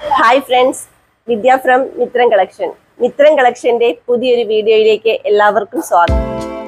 hi friends Vidya from Mithram collection Mithram കളക്ഷന്റെ പുതിയൊരു വീഡിയോയിലേക്ക് എല്ലാവർക്കും സ്വാഗതം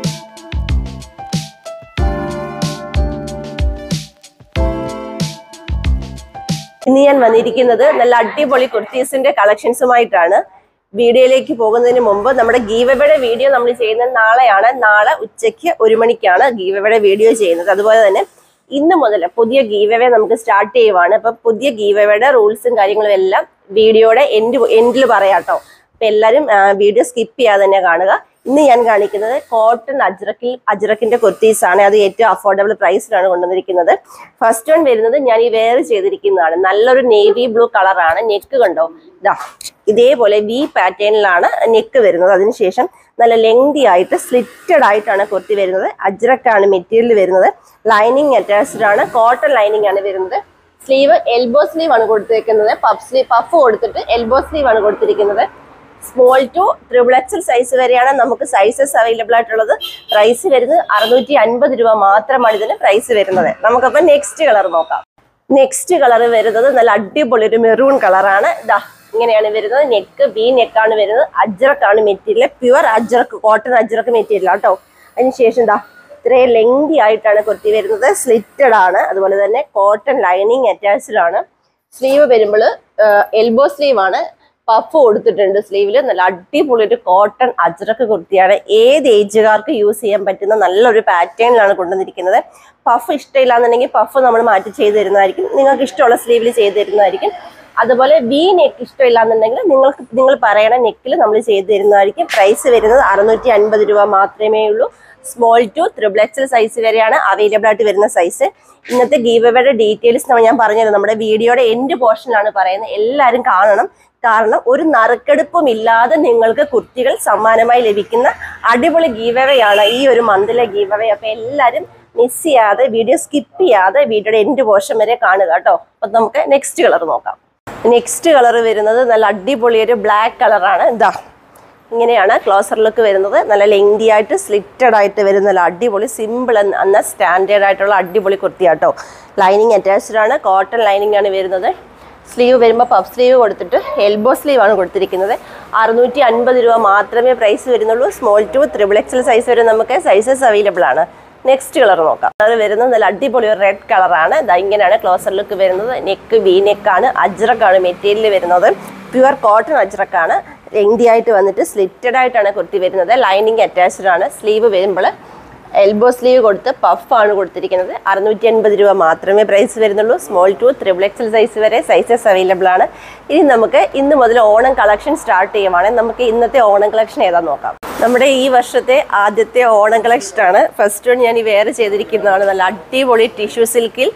ഇന്ന് ഞാൻ വന്നിരിക്കുന്നത് നല്ല അടിപൊളി കുർത്തീസിന്റെ കളക്ഷൻസുമായിട്ടാണ് വീഡിയോയിലേക്ക് പോകുന്നതിന് മുമ്പ് നമ്മുടെ ഗീവയുടെ വീഡിയോ നമ്മൾ ചെയ്യുന്നത് നാളെയാണ് നാളെ ഉച്ചയ്ക്ക് ഒരു മണിക്കാണ് ഗീവയുടെ വീഡിയോ ചെയ്യുന്നത് അതുപോലെ തന്നെ ഇന്ന് മുതൽ പുതിയ ഗീവവേ നമുക്ക് സ്റ്റാർട്ട് ചെയ്യുവാണ് അപ്പൊ പുതിയ ഗീവയുടെ റൂൾസും കാര്യങ്ങളും എല്ലാം വീഡിയോയുടെ എൻഡ് എൻഡിൽ പറയാട്ടോ അപ്പൊ എല്ലാവരും വീഡിയോ സ്കിപ്പ് ചെയ്യാതെ തന്നെ കാണുക ഇന്ന് ഞാൻ കാണിക്കുന്നത് കോട്ടൺ അജ്രക്കിൽ അജ്രക്കിന്റെ കുർത്തീസ് ആണ് അത് ഏറ്റവും അഫോർഡബിൾ പ്രൈസിലാണ് കൊണ്ടുവന്നിരിക്കുന്നത് ഫസ്റ്റ് വൺ വരുന്നത് ഞാൻ ഈ വെയർ ചെയ്തിരിക്കുന്നതാണ് നല്ലൊരു നേവി ബ്ലൂ കളറാണ് നെക്ക് കണ്ടോ ഇതാ ഇതേപോലെ വി പാറ്റേണിലാണ് നെക്ക് വരുന്നത് അതിനുശേഷം നല്ല ലെങ്തി ആയിട്ട് സ്ലിറ്റഡ് ആയിട്ടാണ് കുർത്തി വരുന്നത് അജ്രക്കാണ് മെറ്റീരിയൽ വരുന്നത് ലൈനിങ് അറ്റാച്ച്ഡ് ആണ് കോട്ടൺ ലൈനിങ് ആണ് വരുന്നത് സ്ലീവ് എൽബോ സ്ലീവ് ആണ് കൊടുത്തിരിക്കുന്നത് പഫ് സ്ലീവ് പഫ് കൊടുത്തിട്ട് എൽബോ സ്ലീവ് ആണ് കൊടുത്തിരിക്കുന്നത് small to triple XL size വരെയാണ് നമുക്ക് സൈസസ് അവൈലബിൾ ആയിട്ടുള്ളത് പ്രൈസ് വരുന്നത് അറുന്നൂറ്റി അൻപത് രൂപ മാത്രമാണ് ഇതിന് പ്രൈസ് വരുന്നത് നമുക്കപ്പോൾ നെക്സ്റ്റ് കളർ നോക്കാം നെക്സ്റ്റ് കളർ വരുന്നത് നല്ല അടിപൊളി ഒരു മെറൂൺ കളറാണ് ഇതാ ഇങ്ങനെയാണ് വരുന്നത് നെക്ക് ബി നെക്കാണ് വരുന്നത് അജ്രക്കാണ് material pure ajrak cotton ajrak material ആട്ടോ അതിനുശേഷം എന്താ ഇത്രയും ലെങ്തി ആയിട്ടാണ് കുർത്തി വരുന്നത് സ്ലിറ്റഡ് ആണ് അതുപോലെ തന്നെ കോട്ടൺ ലൈനിങ് അറ്റാച്ച്ഡ് ആണ് സ്ലീവ് വരുമ്പോൾ എൽബോ സ്ലീവ് ആണ് പഫ് കൊടുത്തിട്ടുണ്ട് സ്ലീവിൽ നല്ല അടിപൊളി ഒരു കോട്ടൺ അജ്രക്ക് കുർത്തിയാണ് ഏത് ഏജുകാർക്ക് യൂസ് ചെയ്യാൻ പറ്റുന്ന നല്ലൊരു പാറ്റേണിലാണ് കൊണ്ടുവന്നിരിക്കുന്നത് പഫ് ഇഷ്ടമില്ല എന്നുണ്ടെങ്കിൽ പഫ് നമ്മൾ മാറ്റി ചെയ്ത് തരുന്നതായിരിക്കും നിങ്ങൾക്ക് ഇഷ്ടമുള്ള സ്ലീവിൽ ചെയ്ത് തരുന്നതായിരിക്കും അതുപോലെ വി നെക്ക് ഇഷ്ടമില്ല എന്നുണ്ടെങ്കിൽ നിങ്ങൾക്ക് നിങ്ങൾ പറയണ നെക്കിൽ നമ്മൾ ചെയ്ത് തരുന്നതായിരിക്കും പ്രൈസ് വരുന്നത് അറുന്നൂറ്റി അൻപത് രൂപ മാത്രമേ ഉള്ളൂ small to triple XL size വരെയാണ് അവൈലബിൾ ആയിട്ട് വരുന്ന സൈസ് ഇന്നത്തെ ഗീവയുടെ ഡീറ്റെയിൽസ് ഞാൻ പറഞ്ഞത് നമ്മുടെ വീഡിയോയുടെ എൻഡ് പോർഷനിലാണ് പറയുന്നത് എല്ലാവരും കാണണം കാരണം ഒരു നറുക്കെടുപ്പും ഇല്ലാതെ നിങ്ങൾക്ക് കുർത്തികൾ സമ്മാനമായി ലഭിക്കുന്ന അടിപൊളി ഗീവവയാണ് ഈ ഒരു മന്തിലെ ഗീവവേ അപ്പൊ എല്ലാവരും മിസ് ചെയ്യാതെ വീഡിയോ സ്കിപ്പ് ചെയ്യാതെ വീഡിയോയുടെ എൻഡ് പോർഷൻ വരെ കാണുക കേട്ടോ അപ്പൊ നമുക്ക് നെക്സ്റ്റ് കളർ നോക്കാം നെക്സ്റ്റ് കളർ വരുന്നത് നല്ല അടിപൊളി ഒരു ബ്ലാക്ക് കളറാണ് ഇതാ ഇങ്ങനെയാണ് ക്ലോസർ ലുക്ക് വരുന്നത് നല്ല ലെങ്തി ആയിട്ട് സ്ലിറ്റഡ് ആയിട്ട് വരുന്ന നല്ല അടിപൊളി സിമ്പിൾ എന്ന സ്റ്റാൻഡേർഡ് ആയിട്ടുള്ള അടിപൊളി കുർത്തിയാട്ടോ ലൈനിങ് അറ്റാച്ച്ഡ് ആണ് കോട്ടൺ ലൈനിങ് ആണ് വരുന്നത് സ്ലീവ് വരുമ്പോൾ പഫ് സ്ലീവ് കൊടുത്തിട്ട് എൽബോ സ്ലീവ് ആണ് കൊടുത്തിരിക്കുന്നത് അറുന്നൂറ്റി അൻപത് രൂപ മാത്രമേ പ്രൈസ് വരുന്നുള്ളൂ small to triple XL size വരെ നമുക്ക് സൈസസ് അവൈലബിൾ ആണ് നെക്സ്റ്റ് കളർ നോക്കാം കളർ വരുന്നത് നല്ല അടിപൊളി ഒരു റെഡ് കളറാണ് ഇതാ ഇങ്ങനെയാണ് ക്ലോസർ ലുക്ക് വരുന്നത് നെക്ക് വി നെക്കാണ് അജ്രക്കാണ് മെറ്റീരിയൽ വരുന്നത് പ്യുവർ കോട്ടൺ അജ്രക്കാണ് ലെങ്തി ആയിട്ട് വന്നിട്ട് സ്ലിറ്റഡ് ആയിട്ടാണ് കുർത്തി വരുന്നത് ലൈനിങ് അറ്റാച്ച്ഡ് ആണ് സ്ലീവ് വരുമ്പോൾ എൽബോ സ്ലീവ് കൊടുത്ത് പഫ് ആണ് കൊടുത്തിരിക്കുന്നത് അറുന്നൂറ്റി അൻപത് രൂപ മാത്രമേ പ്രൈസ് വരുന്നുള്ളൂ small to triple XL size വരെ സൈസസ് അവൈലബിൾ ആണ് ഇനി നമുക്ക് ഇന്ന് മുതൽ ഓണം കളക്ഷൻ സ്റ്റാർട്ട് ചെയ്യുവാണെങ്കിൽ നമുക്ക് ഇന്നത്തെ ഓണം കളക്ഷൻ ഏതാ നോക്കാം നമ്മുടെ ഈ വർഷത്തെ ആദ്യത്തെ ഓണം കളക്ഷൻ ആണ് ഫസ്റ്റ് വൺ ഞാൻ ഈ വേറെ ചെയ്തിരിക്കുന്നതാണ് നല്ല അടിപൊളി ടിഷ്യൂ സിൽക്കിൽ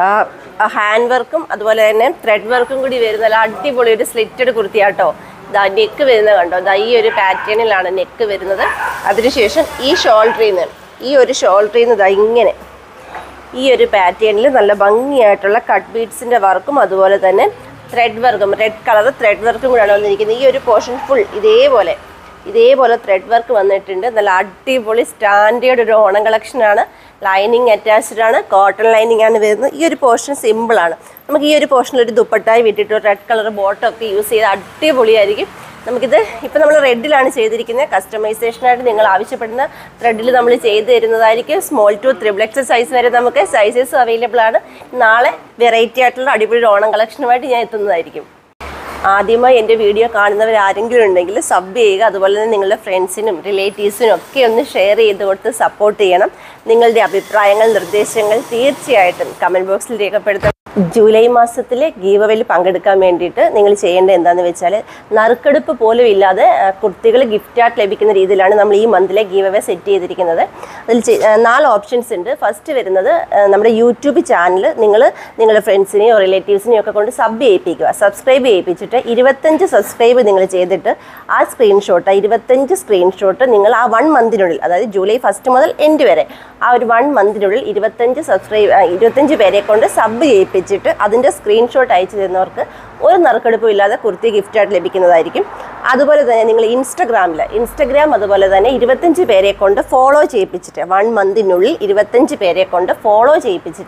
ഹാൻഡ് വർക്കും അതുപോലെ തന്നെ ത്രെഡ് വർക്കും കൂടി വരുന്ന നല്ല അടിപൊളി ഒരു സ്ലിറ്റഡ് കുർത്തിയാട്ടോ ദാ നെക്ക് വരുന്നത് കണ്ടോ ദാ ഈ ഒരു പാറ്റേണിലാണ് നെക്ക് വരുന്നത് അതിനുശേഷം ഈ ഷോൾഡറിൽ നിന്ന് ഈ ഒരു ഷോൾഡറിൽ നിന്ന് ദാ ഇങ്ങനെ ഈ ഒരു പാറ്റേണിൽ നല്ല ഭംഗിയായിട്ടുള്ള കട്ട് ബീഡ്സിൻ്റെ വർക്കും അതുപോലെ തന്നെ ത്രെഡ് വർക്കും റെഡ് കളർ ത്രെഡ് വർക്കും കൂടെയാണ് വന്നിരിക്കുന്നത് ഈ ഒരു പോർഷൻ ഫുൾ ഇതേപോലെ ഇതേപോലെ ത്രെഡ് വർക്ക് വന്നിട്ടുണ്ട് നല്ല അടിപൊളി സ്റ്റാൻഡേർഡ് ഒരു ഓണം കളക്ഷനാണ് ലൈനിങ് അറ്റാച്ച്ഡ് ആണ് കോട്ടൺ ലൈനിങ് ആണ് വരുന്നത് ഈ ഒരു പോർഷൻ സിമ്പിളാണ് നമുക്ക് ഈ ഒരു പോർഷനിൽ ഒരു ദുപ്പട്ടായി വിട്ടിട്ട് റെഡ് കളർ ബോട്ടം ഒക്കെ യൂസ് ചെയ്ത് അടിപൊളിയായിരിക്കും നമുക്കിത് ഇപ്പം നമ്മൾ റെഡിലാണ് ചെയ്തിരിക്കുന്നത് കസ്റ്റമൈസേഷനായിട്ട് നിങ്ങൾ ആവശ്യപ്പെടുന്ന ത്രെഡിൽ നമ്മൾ ചെയ്ത് തരുന്നതായിരിക്കും small to triple XL size വരെ നമുക്ക് സൈസസ് അവൈലബിൾ ആണ് നാളെ വെറൈറ്റി ആയിട്ടുള്ള അടിപൊളി ഓണം കളക്ഷനുമായിട്ട് ഞാൻ എത്തുന്നതായിരിക്കും ആദ്യമായി എൻ്റെ വീഡിയോ കാണുന്നവർ ആരെങ്കിലും ഉണ്ടെങ്കിൽ സബ് ചെയ്യുക അതുപോലെ തന്നെ നിങ്ങളുടെ ഫ്രണ്ട്സിനും റിലേറ്റീവ്സിനും ഒക്കെ ഒന്ന് ഷെയർ ചെയ്ത് കൊടുത്ത് സപ്പോർട്ട് ചെയ്യണം നിങ്ങളുടെ അഭിപ്രായങ്ങൾ നിർദ്ദേശങ്ങൾ തീർച്ചയായിട്ടും കമൻറ്റ് ബോക്സിൽ രേഖപ്പെടുത്തണം ജൂലൈ മാസത്തിലെ ഗീവവയിൽ പങ്കെടുക്കാൻ വേണ്ടിയിട്ട് നിങ്ങൾ ചെയ്യേണ്ടത് എന്താണെന്ന് വെച്ചാൽ നറുക്കെടുപ്പ് പോലും ഇല്ലാതെ കുർത്തികൾ ഗിഫ്റ്റായിട്ട് ലഭിക്കുന്ന രീതിയിലാണ് നമ്മൾ ഈ മന്തിലെ ഗീവവേ സെറ്റ് ചെയ്തിരിക്കുന്നത് അതിൽ ചെ- ആ, നാല് ഓപ്ഷൻസ് ഉണ്ട് ഫസ്റ്റ് വരുന്നത് ആ, നമ്മുടെ യൂട്യൂബ് ചാനൽ നിങ്ങൾ നിങ്ങളുടെ ഫ്രണ്ട്സിനെയോ റിലേറ്റീവ്സിനെയോ ഒക്കെ കൊണ്ട് സബ് ചെയ്യിപ്പിക്കുക സബ്സ്ക്രൈബ് ചെയ്യിപ്പിച്ചിട്ട് ഇരുപത്തഞ്ച് സബ്സ്ക്രൈബ് നിങ്ങൾ ചെയ്തിട്ട് ആ സ്ക്രീൻഷോട്ട് ഇരുപത്തഞ്ച് സ്ക്രീൻഷോട്ട് നിങ്ങൾ ആ വൺ മന്തിനുള്ളിൽ അതായത് ജൂലൈ ഫസ്റ്റ് മുതൽ എൻഡ് വരെ ആ ഒരു വൺ മന്തിനുള്ളിൽ ഇരുപത്തഞ്ച് സബ്സ്ക്രൈബ് ഇരുപത്തഞ്ച് പേരെ കൊണ്ട് സബ് ചെയ്യിപ്പിച്ചിട്ട് അതിൻ്റെ സ്ക്രീൻഷോട്ട് അയച്ചു തരുന്നവർക്ക് ഒരു നറുക്കെടുപ്പും ഇല്ലാതെ കുർത്തി ഗിഫ്റ്റായിട്ട് ലഭിക്കുന്നതായിരിക്കും അതുപോലെ തന്നെ നിങ്ങൾ ഇൻസ്റ്റഗ്രാമിൽ ഇൻസ്റ്റഗ്രാം അതുപോലെ തന്നെ ഇരുപത്തഞ്ച് പേരെ കൊണ്ട് ഫോളോ ചെയ്യിപ്പിച്ചിട്ട് വൺ മന്തിനുള്ളിൽ ഇരുപത്തഞ്ച് പേരെ കൊണ്ട് ഫോളോ ചെയ്യിപ്പിച്ചിട്ട്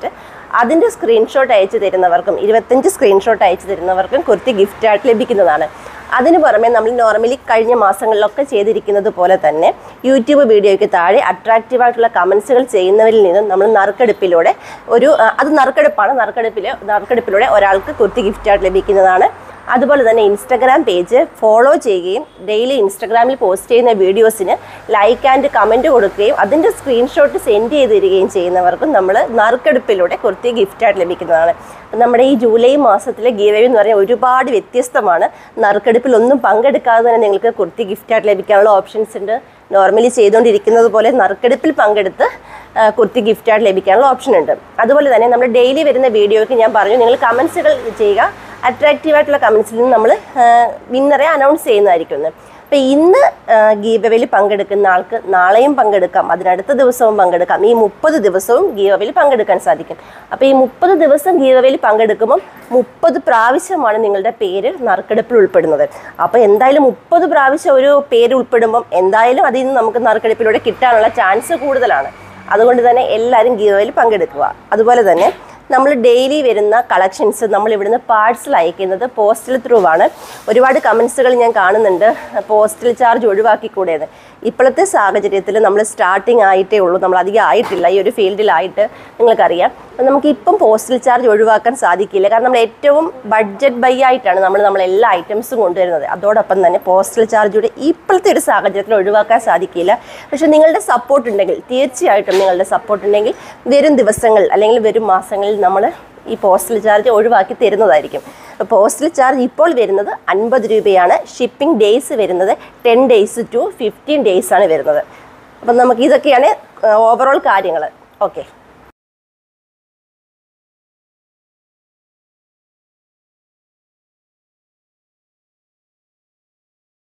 അതിൻ്റെ സ്ക്രീൻഷോട്ട് അയച്ചു തരുന്നവർക്കും ഇരുപത്തഞ്ച് സ്ക്രീൻഷോട്ട് അയച്ചു തരുന്നവർക്കും കുർത്തി ഗിഫ്റ്റായിട്ട് ലഭിക്കുന്നതാണ് അതിന് പുറമെ നമ്മൾ നോർമലി കഴിഞ്ഞ മാസങ്ങളിലൊക്കെ ചെയ്തിരിക്കുന്നത് പോലെ തന്നെ യൂട്യൂബ് വീഡിയോയ്ക്ക് താഴെ അട്രാക്റ്റീവ് ആയിട്ടുള്ള കമൻസുകൾ ചെയ്യുന്നവരിൽ നിന്നും നമ്മൾ നറുക്കെടുപ്പിലൂടെ ഒരു ആ, അത് നറുക്കെടുപ്പാണ് നറുക്കെടുപ്പിൽ നറുക്കെടുപ്പിലൂടെ ഒരാൾക്ക് കുർത്തി ഗിഫ്റ്റായിട്ട് ലഭിക്കുന്നതാണ് അതുപോലെ തന്നെ ഇൻസ്റ്റഗ്രാം പേജ് ഫോളോ ചെയ്യുകയും ഡെയിലി ഇൻസ്റ്റഗ്രാമിൽ പോസ്റ്റ് ചെയ്യുന്ന വീഡിയോസിന് ലൈക്ക് ആൻഡ് കമൻറ്റ് കൊടുക്കുകയും അതിൻ്റെ സ്ക്രീൻഷോട്ട് സെൻഡ് ചെയ്ത് തരികയും ചെയ്യുന്നവർക്കും നമ്മൾ നറുക്കെടുപ്പിലൂടെ കുർത്തി ഗിഫ്റ്റായിട്ട് ലഭിക്കുന്നതാണ് നമ്മുടെ ഈ ജൂലൈ മാസത്തിലെ ഗീവേ എന്ന് പറഞ്ഞാൽ ഒരുപാട് വ്യത്യസ്തമാണ് നറുക്കെടുപ്പിൽ ഒന്നും പങ്കെടുക്കാതെ തന്നെ നിങ്ങൾക്ക് കുർത്തി ഗിഫ്റ്റായിട്ട് ലഭിക്കാനുള്ള ഓപ്ഷൻസ് ഉണ്ട് നോർമലി ചെയ്തുകൊണ്ടിരിക്കുന്നത് പോലെ നറുക്കെടുപ്പിൽ പങ്കെടുത്ത് ആ, കുർത്തി ഗിഫ്റ്റായിട്ട് ലഭിക്കാനുള്ള ഓപ്ഷൻ ഉണ്ട് അതുപോലെ തന്നെ നമ്മൾ ഡെയിലി വരുന്ന വീഡിയോയ്ക്ക് ഞാൻ പറഞ്ഞു നിങ്ങൾ കമൻസുകൾ ചെയ്യുക അട്രാക്റ്റീവ് ആയിട്ടുള്ള കമൻസിൽ നിന്ന് നമ്മൾ വിന്നറെ അനൗൺസ് ചെയ്യുന്നതായിരിക്കും അപ്പോൾ ഇന്ന് ഗീവവിൽ പങ്കെടുക്കുന്ന ആൾക്ക് നാളെയും പങ്കെടുക്കാം അതിനടുത്ത ദിവസവും പങ്കെടുക്കാം ഈ മുപ്പത് ദിവസവും ഗീവവിൽ പങ്കെടുക്കാൻ സാധിക്കും അപ്പോൾ ഈ മുപ്പത് ദിവസം ഗീവവിൽ പങ്കെടുക്കുമ്പം മുപ്പത് പ്രാവശ്യമാണ് നിങ്ങളുടെ പേര് നറുക്കെടുപ്പിൽ ഉൾപ്പെടുന്നത് അപ്പോൾ എന്തായാലും മുപ്പത് പ്രാവശ്യം ഒരു പേര് ഉൾപ്പെടുമ്പം എന്തായാലും അതിൽ നിന്ന് നമുക്ക് നറുക്കെടുപ്പിലൂടെ കിട്ടാനുള്ള ചാൻസ് കൂടുതലാണ് അതുകൊണ്ട് തന്നെ എല്ലാവരും ഗീവയിൽ പങ്കെടുക്കുക അതുപോലെ തന്നെ നമ്മൾ ഡെയിലി വരുന്ന കളക്ഷൻസ് നമ്മൾ ഇവിടുന്ന് പാഴ്സൽ അയക്കുന്നത് പോസ്റ്റൽ ത്രൂ ആണ് ഒരുപാട് കമൻസുകൾ ഞാൻ കാണുന്നുണ്ട് പോസ്റ്റൽ ചാർജ് ഒഴിവാക്കിക്കൂടെയെന്ന് ഇപ്പോഴത്തെ സാഹചര്യത്തിൽ നമ്മൾ സ്റ്റാർട്ടിങ് ആയിട്ടേ ഉള്ളൂ നമ്മൾ അധികം ആയിട്ടില്ല ഈ ഒരു ഫീൽഡിലായിട്ട് നിങ്ങൾക്കറിയാം അപ്പം നമുക്ക് ഇപ്പം പോസ്റ്റൽ ചാർജ് ഒഴിവാക്കാൻ സാധിക്കില്ല കാരണം നമ്മൾ ഏറ്റവും ബഡ്ജറ്റ് ബൈ ആയിട്ടാണ് നമ്മൾ നമ്മൾ എല്ലാ ഐറ്റംസും കൊണ്ടുവരുന്നത് അതോടൊപ്പം തന്നെ പോസ്റ്റൽ ചാർജ് കൂടി ഇപ്പോഴത്തെ ഒരു സാഹചര്യത്തിൽ ഒഴിവാക്കാൻ സാധിക്കില്ല പക്ഷെ നിങ്ങളുടെ സപ്പോർട്ട് ഉണ്ടെങ്കിൽ തീർച്ചയായിട്ടും നിങ്ങളുടെ സപ്പോർട്ട് ഉണ്ടെങ്കിൽ വരും ദിവസങ്ങൾ അല്ലെങ്കിൽ വരും മാസങ്ങളിൽ നമ്മൾ ഈ പോസ്റ്റൽ ചാർജ് ഒഴിവാക്കി തരുന്നതായിരിക്കും പോസ്റ്റൽ ചാർജ് ഇപ്പോൾ വരുന്നത് അൻപത് രൂപയാണ് ഷിപ്പിംഗ് ഡേയ്സ് വരുന്നത് ten days to fifteen days ആണ് വരുന്നത് അപ്പം നമുക്ക് ഇതൊക്കെയാണ് ഓവറോൾ കാര്യങ്ങൾ ഓക്കെ